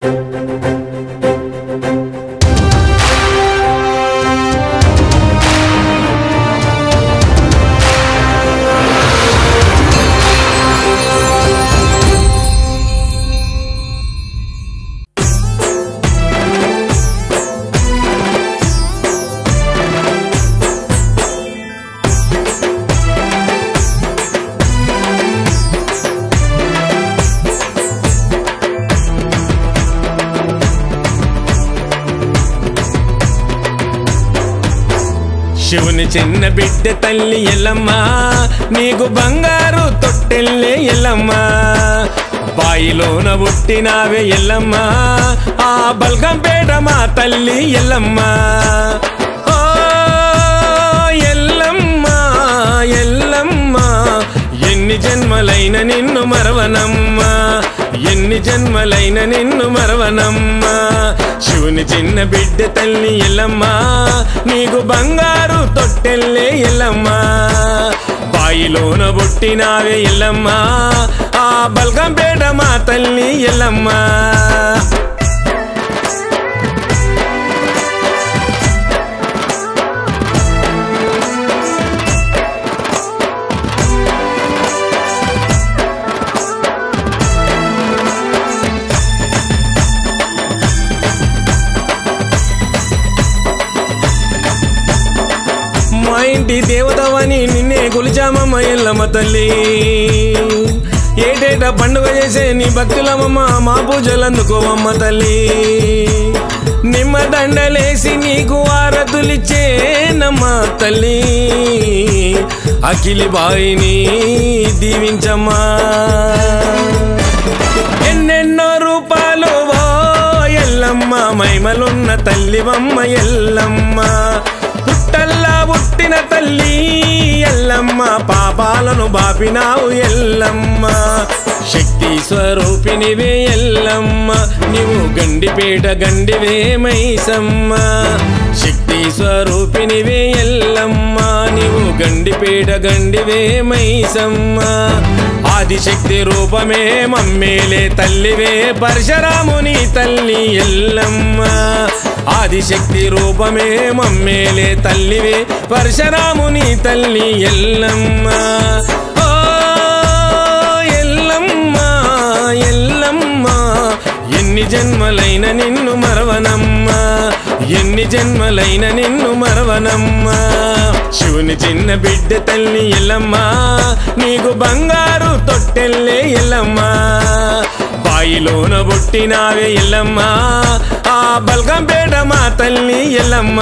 శివుని చిన్న బిడ్డ తల్లి ఎల్లమ్మ నీకు బంగారు తొట్టెల్లే ఎల్లమ్మ బాయిలోన పుట్టినావే ఎల్లమ్మ ఆ బల్గంపేట మా తల్లి ఎల్లమ్మ ఓ ఎల్లమ్మ ఎల్లమ్మ ఎన్ని జన్మలైన నిన్ను మరవనమ్మా ఎన్ని జన్మలైన నిన్ను మరవనమ్మా శివుని చిన్న బిడ్డ తల్లి ఎల్లమ్మా నీకు బంగారు తొట్టెల్లే ఎల్లమ్మా బాయిలోన పుట్టినావే ఎల్లమ్మా ఆ బల్గంపేట మా తల్లి ఎల్లమ్మా మా ఇంటి దేవతవని నిన్నే కొలిచామమ్మ ఎల్లమ్మ తల్లి ఏటేటా పండుగ చేసే నీ భక్తులమమ్మ మా పూజలు అందుకోవమ్మ తల్లి నిమ్మ దండలేసి నీకు ఆరతులిచ్చేనమ్మ తల్లి అఖిలి బాయిని దీవించమ్మా ఎన్నెన్నో రూపాలు ఓ ఎల్లమ్మ మైమలున్న తల్లివమ్మ ఎల్లమ్మ పుట్టల్లా పుట్టిన తల్లి ఎల్లమ్మ పాపాలను బాపినావు ఎల్లమ్మ శక్తి స్వరూపినివే ఎల్లమ్మ నీవు గండిపేట గండివే మైసమ్మ శక్తి స్వరూపినివే ఎల్లమ్మ నీవు గండిపేట గండివే మైసమ్మ ఆదిశక్తి రూపమే మమ్మేలే తల్లివే పరశురాముని తల్లి ఎల్లమ్మ ఆదిశక్తి రూపమే మమ్మేలే తల్లివే పరశురాముని తల్లి ఎల్లమ్మ ఓ ఎల్లమ్మ ఎల్లమ్మ ఎన్ని జన్మలైన నిన్ను మరవనమ్మా ఎన్ని జన్మలైన నిన్ను మరవనమ్మా శివుని చిన్న బిడ్డ తల్లి ఎల్లమ్మ నీకు బంగారు తొట్టెల్లే ఎల్లమ్మ బాయిలోన పుట్టినావే ఎల్లమ్మ ఆ బల్గంపేట మా తల్లి ఎల్లమ్మ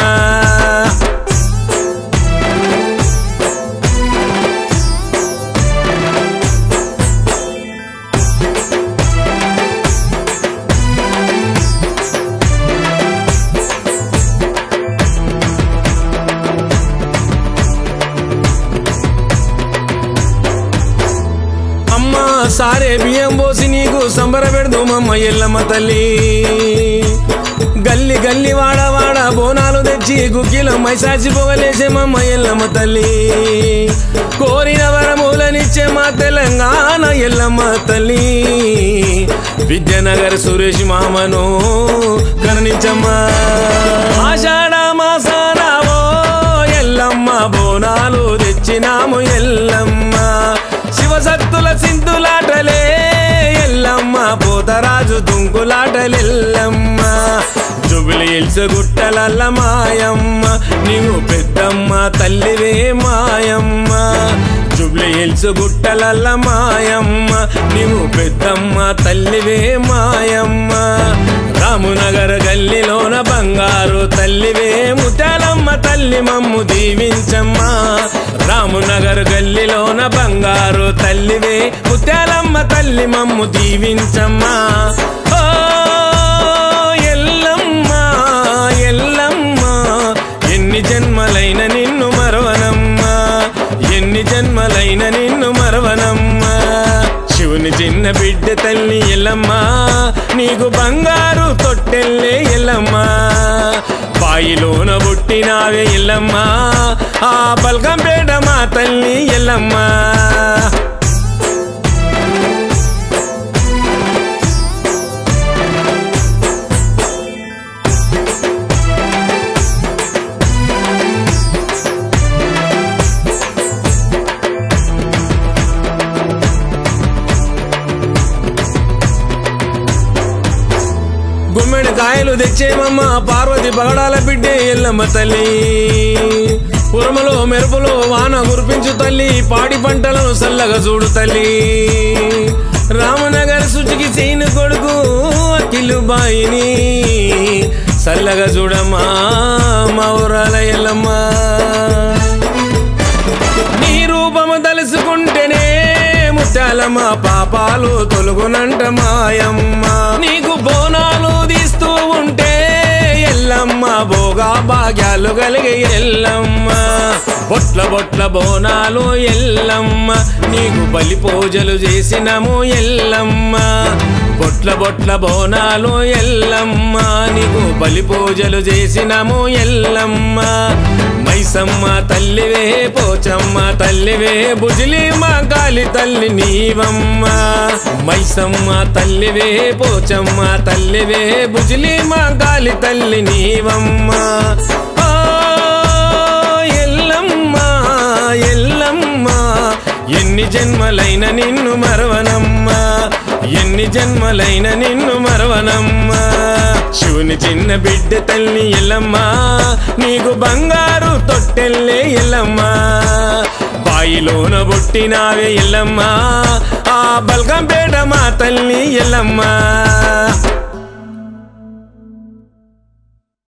అమ్మ సారే బియ్యం పోసి నీకు సంబర పెడదామమ్మ ఎల్లమ్మ తల్లి గల్లి గల్లి వాడ వాడ బోనాలు తెచ్చి గుగ్గిలో మైసాచి పొగలేసేమమ్మ ఎల్లమ్మ తల్లి కోరిన వరములనిచ్చే మా తెలంగాణ ఎల్లమ్మ తల్లి విద్యానగర్ సురేష్ మామను కరుణించమ్మా ఆషాఢ మాసాన ఓ ఎల్లమ్మ బోనాలు తెచ్చినాము ఎల్లమ్మ శివసత్తుల సింధులాటలే ఎల్లమ్మ పోతరాజు దుంకులాటలెల్లమ్మ జుబిలి ఇల్సు గుట్టలల్ల మాయమ్మ నీవు పెద్దమ్మ తల్లివే మాయమ్మ జుబ్లి హిల్స్ గుట్టలల్ల మాయమ్మ నీవు పెద్దమ్మ తల్లివే మాయమ్మ రామునగర్ గల్లిలోన బంగారు తల్లివే ముత్యాలమ్మ తల్లి మమ్ము దీవించమ్మా రామునగర్ గల్లిలోన బంగారు తల్లివే ముత్యాలమ్మ తల్లి మమ్ము దీవించమ్మా ఓ ఎల్లమ్మ ఎల్లమ్మ ఎన్ని జన్మలైన నిన్ను మరవనమ్మా ఎన్ని జన్మలైన నిన్ను మరవనమ్మా శివుని చిన్న బిడ్డ తల్లి ఎల్లమ్మ నీకు బంగారు తొట్టెల్లే ఎల్లమ్మ బాయిలోన పుట్టినావే ఎల్లమ్మ ఆ బల్గంపేట మా తల్లి ఎల్లమ్మ గుమ్మెడి కాయలు తెచ్చేమమ్మ పార్వతి పగడాల బిడ్డే ఎల్లమ్మ తల్లి ఉరమలో మెరుపులో వాన కురిపించు తల్లి పాడి పంటలను చల్లగా చూడు తల్లి రామనగర్ సుచికి చైను కొడుకు అఖిలు బాయిని చల్లగా చూడమ్మా మా ఊరాల ఎల్లమ్మ నీ రూపము తలుసుకుంటేనే ముత్యాలమ్మ పాపాలు తొలుగునంట మాయమ్మ నీకు బోనాలు తీస్తూ ఉంటే ఎల్లమ్మ భోగా భాగ్యాలు కలిగే ఎల్లమ్మ బొట్ల బొట్ల బోనాలు ఎల్లమ్మ నీకు బలి పూజలు చేసినము ఎల్లమ్మ బొట్ల బొట్ల బోనాలు ఎల్లమ్మ నీకు బలి పూజలు చేసినము ఎల్లమ్మ మైసమ్మ తల్లివే పోచమ్మ తల్లివే బుజిలి మా గాలి తల్లి నీవమ్మ మైసమ్మ తల్లివే పోచమ్మ తల్లివే బుజిలి మా గాలి తల్లి నీవమ్మ ఆ, ఎల్లమ్మ ఎల్లమ్మ ఎన్ని జన్మలైన నిన్ను మరవనమ్మా ఎన్ని జన్మలైన నిన్ను మరవనమ్మా శివుని చిన్న బిడ్డ తల్లి ఎల్లమ్మా నీకు బంగారు తొట్టెల్లే ఎల్లమ్మా బాయిలోన బుట్టినావే ఎల్లమ్మా ఆ బల్గంపేట మా తల్లి ఎల్లమ్మా